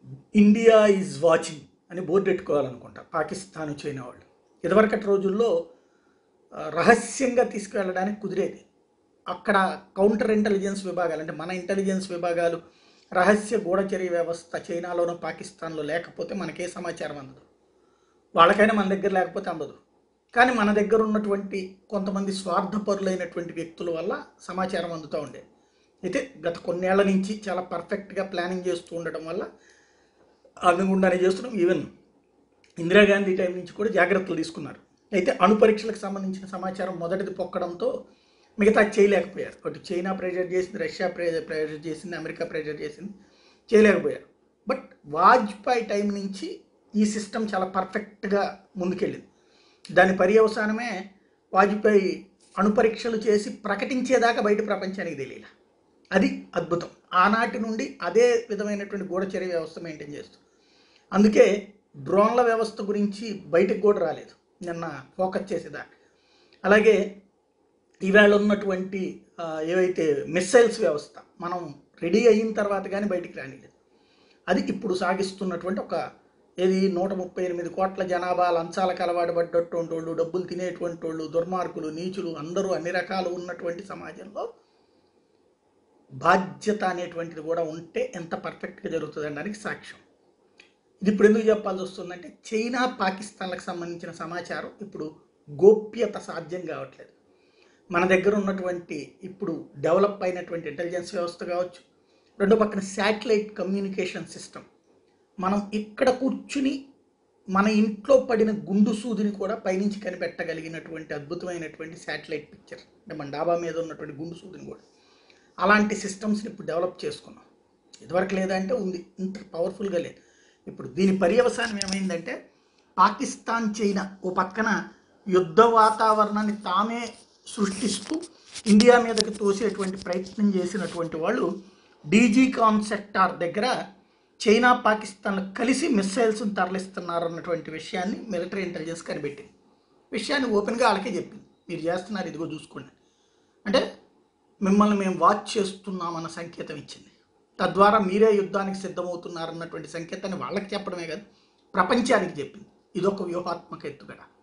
India is watching అని board పెట్టుకోవాలనుకుంటా Pakistan China వాళ్ళు ఇదివరకటి రోజుల్లో ఆ, రహస్యంగా తీసుకువెళ్ళడానికి కుదిరేది అక్కడ కౌంటర్ ఇంటెలిజెన్స్ విభాగాలు అంటే మన ఇంటెలిజెన్స్ విభాగాలు రహస్య గూఢచర్య వ్యవస్థ చైనాలోనో పాకిస్తాన్లో లేకపోతే మనకే సమాచారం అందదు వాళ్ళకైనా మన దగ్గర లేకపోతే అందదు కానీ మన దగ్గర ఉన్నటువంటి కొంతమంది స్వార్థపరులైనటువంటి వ్యక్తుల వల్ల సమాచారం అందుతూ ఉండేది అయితే గత కొన్నేళ్ల నుంచి చాలా పర్ఫెక్ట్గా ప్లానింగ్ చేస్తూ ఉండడం వల్ల అనుగుండానే చేస్తున్నాం ఈవెన్ ఇందిరాగాంధీ టైం నుంచి కూడా జాగ్రత్తలు తీసుకున్నారు అయితే అణు పరీక్షలకు సంబంధించిన సమాచారం మొదటిది పొక్కడంతో మిగతా చేయలేకపోయారు అటు చైనా ప్రెజర్ చేసింది రష్యా ప్రెజర్ ప్రెజర్ చేసింది అమెరికా ప్రెజర్ చేసింది చేయలేకపోయారు బట్ వాజ్పేయి టైం నుంచి ఈ సిస్టమ్ చాలా పర్ఫెక్ట్గా ముందుకెళ్ళింది దాని పర్యవసానమే వాజ్పేయి అణు పరీక్షలు చేసి ప్రకటించేదాకా బయట ప్రపంచానికి తెలియలే అది అద్భుతం ఆనాటి నుండి అదే విధమైనటువంటి గూఢచర్య వ్యవస్థ మెయింటైన్ చేస్తూ అందుకే డ్రోన్ల వ్యవస్థ గురించి బయటకు కూడా రాలేదు నిన్న ఫోకస్ చేసేదాకా అలాగే ఈవేళ ఉన్నటువంటి ఆ, ఏవైతే మిస్సైల్స్ వ్యవస్థ మనం రెడీ అయిన తర్వాత కానీ బయటికి రానిలేదు అది ఇప్పుడు సాగిస్తున్నటువంటి ఒక ఏది నూట ముప్పై ఎనిమిది కోట్ల జనాభా లంచాలకు అలవాటు పడ్డటువంటి వాళ్ళు డబ్బులు తినేటువంటి వాళ్ళు దుర్మార్గులు నీచులు అందరూ అన్ని రకాలు ఉన్నటువంటి సమాజంలో బాధ్యత అనేటువంటిది కూడా ఉంటే ఎంత పర్ఫెక్ట్గా జరుగుతుంది అనడానికి సాక్ష్యం ఇది ఇప్పుడు ఎందుకు చెప్పాల్సి వస్తుందంటే చైనా పాకిస్తాన్లకు సంబంధించిన సమాచారం ఇప్పుడు గోప్యత సాధ్యం కావట్లేదు మన దగ్గర ఉన్నటువంటి ఇప్పుడు డెవలప్ అయినటువంటి ఇంటెలిజెన్స్ వ్యవస్థ కావచ్చు రెండో పక్కన శాటిలైట్ కమ్యూనికేషన్ సిస్టమ్ మనం ఇక్కడ కూర్చుని మన ఇంట్లో పడిన గుండు సూదిని కూడా పైనుంచి కనిపెట్టగలిగినటువంటి అద్భుతమైనటువంటి శాటిలైట్ పిక్చర్ అంటే మన డాబా మీద ఉన్నటువంటి గుండు సూదిని కూడా అలాంటి సిస్టమ్స్ని ఇప్పుడు డెవలప్ చేసుకున్నాం ఇదివరకు లేదంటే ఉంది ఇంత పవర్ఫుల్గా లేదు ఇప్పుడు దీని పర్యవసానం ఏమైందంటే పాకిస్తాన్ చైనా ఓ పక్కన యుద్ధ వాతావరణాన్ని తామే సృష్టిస్తూ ఇండియా మీదకి తోసేటువంటి ప్రయత్నం చేసినటువంటి వాళ్ళు డీజీ కాన్ సెక్టార్ దగ్గర చైనా పాకిస్తాన్లు కలిసి మిస్సైల్స్ని తరలిస్తున్నారు అన్నటువంటి విషయాన్ని మిలిటరీ ఇంటెలిజెన్స్ కనిపెట్టింది విషయాన్ని ఓపెన్గా వాళ్ళకే చెప్పింది మీరు చేస్తున్నారు ఇదిగో చూసుకోండి అంటే మిమ్మల్ని మేము వాచ్ చేస్తున్నామన్న సంకేతం ఇచ్చింది తద్వారా మీరే యుద్ధానికి సిద్ధమవుతున్నారన్నటువంటి సంకేతాన్ని వాళ్ళకి చెప్పడమే కాదు ప్రపంచానికి చెప్పింది ఇదొక వ్యూహాత్మక ఎత్తుగడ